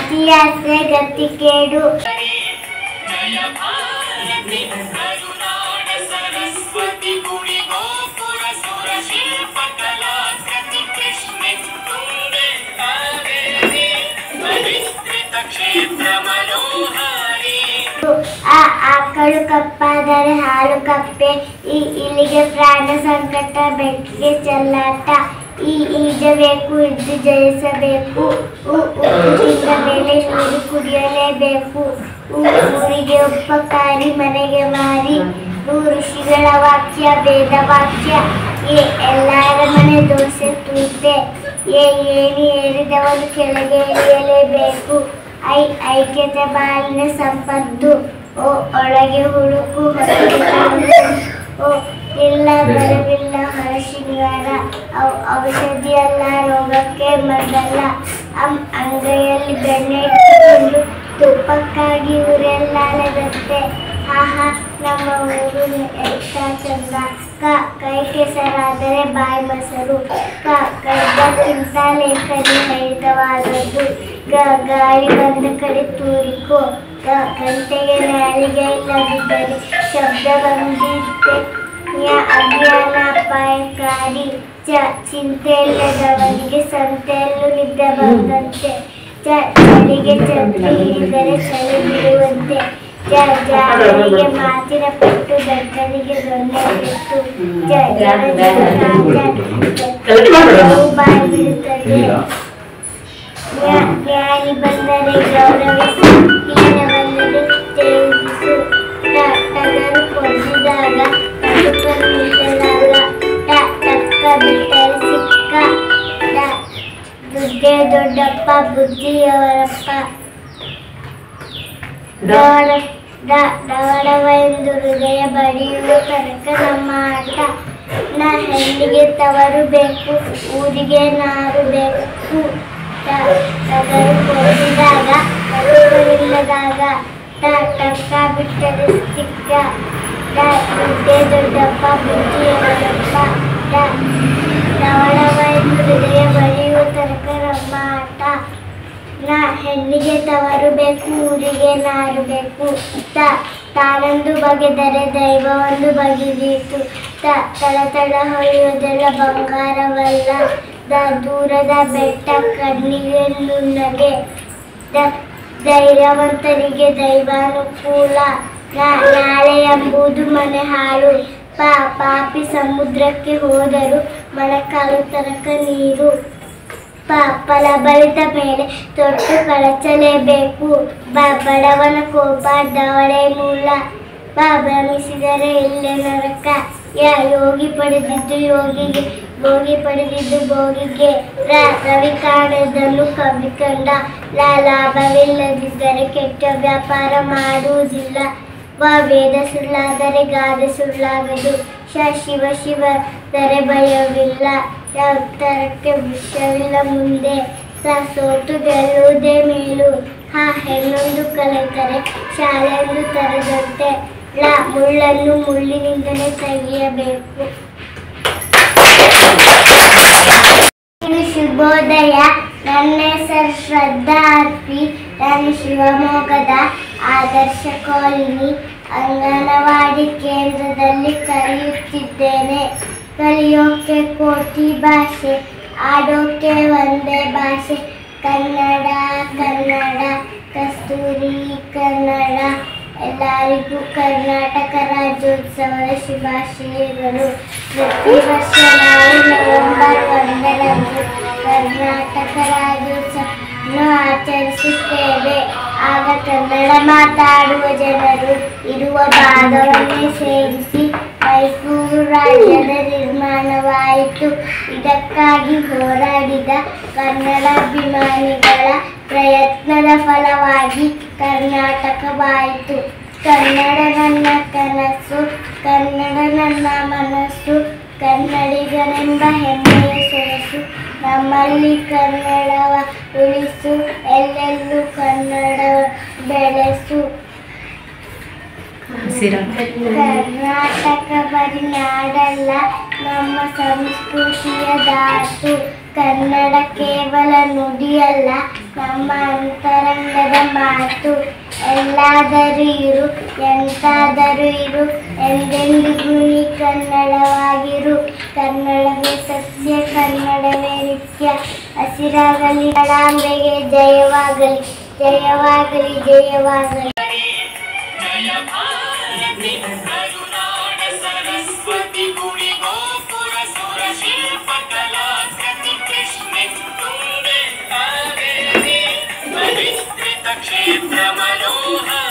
ಅತಿ ಆಸೆ ಗತಿ ಕೇಡು ಜಯ ಭಾರತಿ ಕರುನಾಡ ಸರಸ್ವತಿ ಗುಡಿ ಗೋಪುರ ಸುರ ಶಿಲ್ಪ ಕಲಾಕೃತಿ ಕೃಷ್ಣೆ ತುಂಗೆ ಕಾವೇರಿ ಪರಿಷ್ಕೃತ ಕ್ಷೇತ್ರ ಮನೋಹಾರಿ ಆ ಆಕಳು ಕಪ್ಪಾದರೆ ಹಾಲು ಕಪ್ಪೆ ಈ ಇಲ್ಲಿಗೆ ಪ್ರಾಣ ಸಂಕಟ ಬೆಕ್ಕಿಗೆ ಚೆಲ್ಲಾಟ ಈ ಈಜಬೇಕು ಇದ್ದು ಜಯಿಸಬೇಕು ಉ ಉಪ್ಪು ತಿಂದ ಮೇಲೆ ನೀರು ಕುಡಿಯಲೇಬೇಕು ಉ ಊರಿಗೆ ಉಪಕಾರಿ ಮನೆಗೆ ಮಾರಿ ಉ ಋಷಿಗಳ ವಾಕ್ಯ ವೇದ ವಾಕ್ಯ ಏ ಎಲ್ಲರ ಮನೆ ದೋಸೆ ತೂತೆ ಏ ಏಣಿ ಏರಿದವನು ಕೆಳಗೆ ಇಳಿಯಲೇಬೇಕು ಐ ಐಕ್ಯತೆ ಬಾಳಿನ ಸಂಪತ್ತು ಓ ಒಳಗೆ ಹುಡುಕು ಹೊರಗೆ ಹುಡುಕು. ಓ ಇಲ್ಲ ಬರವಿಲ್ಲ ಹೊರ ಶೃಂಗಾರ ಔ ಔಷಧಿ ಅಲ್ಲ ರೋಗಕ್ಕೆ ಮದ್ದಲ್ಲ ಅಂ ಅಂಗೈಯಲ್ಲಿ ಬೆಣ್ಣೆ ಇಟ್ಟುಕೊಂಡು ತುಪ್ಪಕ್ಕಾಗಿ ಊರೆಲ್ಲ ಅಲೆದತ್ತೆ ಆಹಾ ನಮ್ಮ ಊರು ಎಷ್ಟ ಚಂದ ಕ ಕೈ ಕೆಸರಾದರೆ ಬಾಯಿ ಮೊಸರು ಕ ಕೈದಕ್ಕಿಂತ ಲೇಖನಿ ಹಿಡಿತವಾದದ್ದು ಗ ಗಾಳಿ ಬಂದ ಕಡೆ ತೂರಿಕೋ ಗ ಗಂಟೆಗೆ ನಾಲಿಗೆ ಇಲ್ಲದಿದ್ದರೆ ಶಬ್ದ ಬಂದಿದ್ದೆ ಯ ಅಜ್ಞಾನ ಅಪಾಯಕಾರಿ ಚ ಚಿಂತೆ ಇಲ್ಲದವನಿಗೆ ಸಂತೆಯಲ್ಲೂ ನಿದ್ದೆ ಬಂದಂತೆ ಚ ಚಳಿಗೆ ಛತ್ರಿ ಹಿಡಿದರೆ ಚಳಿ ಬಿಡುವಂತೆ ಜ ಜಾರಿಗೆ ಮಾತಿನ ಪೆಟ್ಟು ದಡ್ಡನಿಗೆ ದೊಣ್ಣೆ ಪೆಟ್ಟು ಜ ಜನ ಬಾಯಿ ಬಿಡುತ್ತದೆ ಜ್ಞಾ- ಜ್ಞಾನಿ ಬಂದರೆ ಗೌರವಿಸು ಹೀನ ಬಂದರೆ ತೇಜಿಸು ಟ ಟಗರು ಕೊಡಿಸಿದಾಗ ಕಟುಕರು ನಿಲ್ಲಲಾಗ ಟ ಟಕ್ಕ ಬಿಟ್ಟರೆ ಸಿಕ್ಕ ಟ ದುಡ್ಡೇ ದೊಡ್ಡಪ್ಪ ಬುದ್ಧಿಯವರಪ್ಪ ಡವಡ ಡ- ಡವಡವ ಎಂದು ಹೃದಯ ಬಡಿಯುವ ತನಕ ನಮ್ಮ ಆಟ ನ ಹೆಣ್ಣಿಗೆ ತವರು ಬೇಕು ಊರಿಗೆ ನಾರು ಬೇಕು ಟ- ಟಗರು ಕೊಡಿಸಿದಾಗ ಕಟುಕರಿಲ್ಲದಾಗ ಟ ಟಕ್ಕ ಬಿಟ್ಟರೆ ಸಿಕ್ಕ ಡ ದುಡ್ಡೇ ದೊಡ್ಡಪ್ಪ ಬುದ್ಧಿಯವರಪ್ಪ ಡ ಡವಡವ ಎಂದು ಹೃದಯ ಬಡಿಯುವ ತನಕ ನಮ್ಮ ಆಟ ನ ಹೆಣ್ಣಿಗೆ ತವರು ಬೇಕು ಊರಿಗೆ ನಾರು ಬೇಕು ತ ತಾನೊಂದು ಬಗೆದರೆ ದೈವ ಒಂದು ಬಗೆದೀತು ತ ತಳ ತಳ ಹೊಳೆಯುವುದೆಲ್ಲ ಬಂಗಾರವಲ್ಲ ದ ದೂರದ ಬೆಟ್ಟ ಕಣ್ಣಿಗೆ ನುಣ್ಣಗೆ ದ ಧೈರ್ಯವಂತರಿಗೆ ದೈವಾನುಕೂಲ ನ- ನಾಳೆ ಎಂಬುದು ಮನೆ ಹಾಳು ಪಾ ಪಾಪಿ ಸಮುದ್ರಕ್ಕೆ ಹೋದರು ಮೊಣಕಾಲು ತನಕ ನೀರು ಪ- ಫಲ ಬಲಿತ ಮೇಲೆ ತೊಟ್ಟು ಕಳಚಲೇಬೇಕು ಬ ಬಡವನ ಕೋಪ ದವಳೆ ಮೂಲ ಬ ಭ್ರಮಿಸಿದರೆ ಇಲ್ಲೇ ನರಕ ಯ ಯೋಗಿ ಪಡೆದಿದ್ದು ಯೋಗಿಗೆ ಭೋಗಿ ಪಡೆದಿದ್ದು ಭೋಗಿಗೆ ರ ರವಿ ಕಾಣದನ್ನು ಕವಿ ಕಂಡ ಲ ಲಾಭವಿಲ್ಲದಿದ್ದರೆ ಕೆಟ್ಟ ವ್ಯಾಪಾರ ಮಾಡುವುದಿಲ್ಲ ವ ವೇದ ಸುಳ್ಳಾದರೆ ಗಾದೆ ಸುಳ್ಳಾಗದು ಶ ಶಿವ ಶಿವದರೆ ಭಯವಿಲ್ಲ ಯ ಉತ್ತರಕ್ಕೆ ವಿಷಯವಿಲ್ಲ ಮುಂದೆ ಸ ಸೋತು ಗೆಲ್ಲುವುದೇ ಮೇಲು ಹ ಹೆಣ್ಣೊಂದು ಕಲಿತರೆ ಶಾಲೆಯೊಂದು ತರದಂತೆ ಲ ಮುಳ್ಳನ್ನು ಮುಳ್ಳಿನಿಂದಲೇ ತೆಗೆಯಬೇಕು ಇದು ಶುಭೋದಯ ನನ್ನ ಹೆಸರು ಶ್ರದ್ಧಾ ಅರ್ಪಿ ನಾನು ಶಿವಮೊಗ್ಗದ ಆದರ್ಶ ಕಾಲನಿ ಅಂಗನವಾಡಿ ಕೇಂದ್ರದಲ್ಲಿ ಕಲಿಯುತ್ತಿದ್ದೇನೆ ಕಲಿಯೋಕೆ ಕೋಟಿ ಭಾಷೆ ಆಡೋಕೆ ಒಂದೇ ಭಾಷೆ ಕನ್ನಡ ಕನ್ನಡ ಕಸ್ತೂರಿ ಕನ್ನಡ ಎಲ್ಲರಿಗೂ ಕರ್ನಾಟಕ ರಾಜ್ಯೋತ್ಸವದ ಶುಭಾಶಯಗಳು ಪ್ರತಿ ವರ್ಷ ನಾವು ನವೆಂಬರ್ ಒಂದರಂದು ಕರ್ನಾಟಕ ರಾಜ್ಯೋತ್ಸವವನ್ನು ಆಚರಿಸುತ್ತೇವೆ ಆಗ ಕನ್ನಡ ಮಾತಾಡುವ ಜನರು ಇರುವ ಭಾಗವನ್ನೇ ಸೇರಿಸಿ ಮೈಸೂರು ರಾಜ್ಯದ ನಿರ್ಮಾಣವಾಯಿತು ಇದಕ್ಕಾಗಿ ಹೋರಾಡಿದ ಕನ್ನಡಾಭಿಮಾನಿಗಳ ಪ್ರಯತ್ನದ ಫಲವಾಗಿ ಕರ್ನಾಟಕವಾಯಿತು ಕನ್ನಡ ನನ್ನ ಕನಸು ಕನ್ನಡ ನನ್ನ ಮನಸ್ಸು ಕನ್ನಡಿಗರೆಂಬ ಹೆಮ್ಮೆಯ ಸೊಗಸು ನಮ್ಮಲ್ಲಿ ಕನ್ನಡವ ಉಳಿಸು ಎಲ್ಲೆಲ್ಲೂ ಕನ್ನಡ ಬೆಳೆಸು ಕರ್ನಾಟಕ ಬರೀ ನಾಡಲ್ಲ ನಮ್ಮ ಸಂಸ್ಕೃತಿಯ ದಾಟು ಕನ್ನಡ ಕೇವಲ ನುಡಿಯಲ್ಲ ನಮ್ಮ ಅಂತರಂಗದ ಮಾತು ಎಲ್ಲಾದರೂ ಇರು ಎಂತಾದರೂ ಇರು ಎಂದೆಂದಿಗೂ ನೀ ಕನ್ನಡವಾಗಿರು ಕನ್ನಡವೇ ಸತ್ಯ ಕನ್ನಡವೇ ನಿತ್ಯ ಹಸಿರಾಗಲಿ ಕಡಾಂಬೆಗೆ ಜಯವಾಗಲಿ ಜಯವಾಗಲಿ ಜಯವಾಗಲಿ ಜಯ ಭಾರತಿ ಕರುನಾಡ ಸರಸ್ವತಿ ಗುಡಿ ಗೋಪುರ ಸುರ ಶಿಲ್ಪ ಕಲಾಕೃತಿ ಕೃಷ್ಣೆ ತುಂಗೆ ಕಾವೇರಿ ಪರಿಷ್ಕೃತ ಕ್ಷೇತ್ರ ಮನೋಹರ